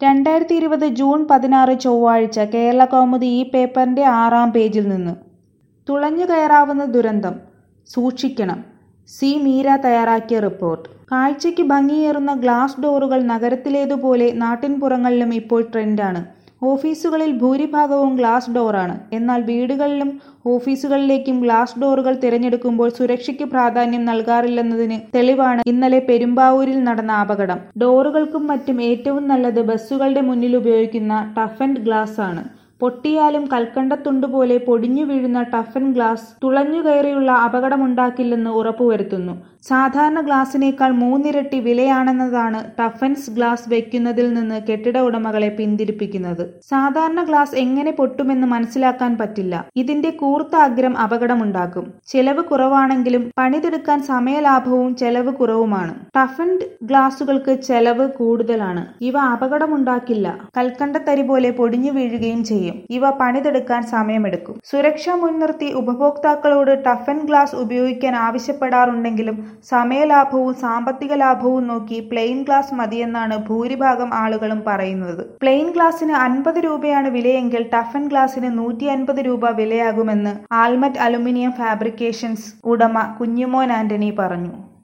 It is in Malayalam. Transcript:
രണ്ടായിരത്തി ഇരുപത് ജൂൺ പതിനാറ് ചൊവ്വാഴ്ച കേരള കൗമുദി ഈ പേപ്പറിന്റെ ആറാം പേജിൽ നിന്ന് തുളഞ്ഞു കയറാവുന്ന ദുരന്തം സൂക്ഷിക്കണം സി മീര തയ്യാറാക്കിയ റിപ്പോർട്ട് കാഴ്ചയ്ക്ക് ഭംഗിയേറുന്ന ഗ്ലാസ് ഡോറുകൾ നഗരത്തിലേതുപോലെ നാട്ടിൻപുറങ്ങളിലും ഇപ്പോൾ ട്രെൻഡാണ് ഓഫീസുകളിൽ ഭൂരിഭാഗവും ഗ്ലാസ് ഡോറാണ് എന്നാൽ വീടുകളിലും ഓഫീസുകളിലേക്കും ഗ്ലാസ് ഡോറുകൾ തിരഞ്ഞെടുക്കുമ്പോൾ സുരക്ഷയ്ക്ക് പ്രാധാന്യം നൽകാറില്ലെന്നതിന് തെളിവാണ് ഇന്നലെ പെരുമ്പാവൂരിൽ നടന്ന അപകടം ഡോറുകൾക്കും മറ്റും ഏറ്റവും നല്ലത് ബസ്സുകളുടെ മുന്നിൽ ഉപയോഗിക്കുന്ന ടഫൻഡ് ഗ്ലാസ് ആണ് പൊട്ടിയാലും കൽക്കണ്ടത്തുണ്ട് പോലെ പൊടിഞ്ഞു വീഴുന്ന ടഫൻ ഗ്ലാസ് തുളഞ്ഞു കയറിയുള്ള അപകടമുണ്ടാക്കില്ലെന്ന് ഉറപ്പുവരുത്തുന്നു സാധാരണ ഗ്ലാസിനേക്കാൾ മൂന്നിരട്ടി വിലയാണെന്നതാണ് ടഫൻസ് ഗ്ലാസ് വയ്ക്കുന്നതിൽ നിന്ന് കെട്ടിട ഉടമകളെ പിന്തിരിപ്പിക്കുന്നത് സാധാരണ ഗ്ലാസ് എങ്ങനെ പൊട്ടുമെന്ന് മനസ്സിലാക്കാൻ പറ്റില്ല ഇതിന്റെ കൂർത്ത അഗ്രം അപകടമുണ്ടാക്കും ചെലവ് കുറവാണെങ്കിലും പണിതെടുക്കാൻ സമയലാഭവും ചെലവ് കുറവുമാണ് ടഫൻഡ് ഗ്ലാസുകൾക്ക് ചെലവ് കൂടുതലാണ് ഇവ അപകടമുണ്ടാക്കില്ല കൽക്കണ്ടത്തരി പോലെ പൊടിഞ്ഞു വീഴുകയും ചെയ്യും ഇവ പണിതെടുക്കാൻ സമയമെടുക്കും സുരക്ഷ മുൻനിർത്തി ഉപഭോക്താക്കളോട് ടഫൻ ഗ്ലാസ് ഉപയോഗിക്കാൻ ആവശ്യപ്പെടാറുണ്ടെങ്കിലും സമയലാഭവും സാമ്പത്തിക ലാഭവും നോക്കി പ്ലെയിൻ ഗ്ലാസ് മതിയെന്നാണ് ഭൂരിഭാഗം ആളുകളും പറയുന്നത് പ്ലെയിൻ ഗ്ലാസിന് അൻപത് രൂപയാണ് വിലയെങ്കിൽ ടഫൻ ഗ്ലാസിന് നൂറ്റി അൻപത് രൂപ വിലയാകുമെന്ന് ആൽമറ്റ് അലുമിനിയം ഫാബ്രിക്കേഷൻസ് ഉടമ കുഞ്ഞുമോൻ ആന്റണി പറഞ്ഞു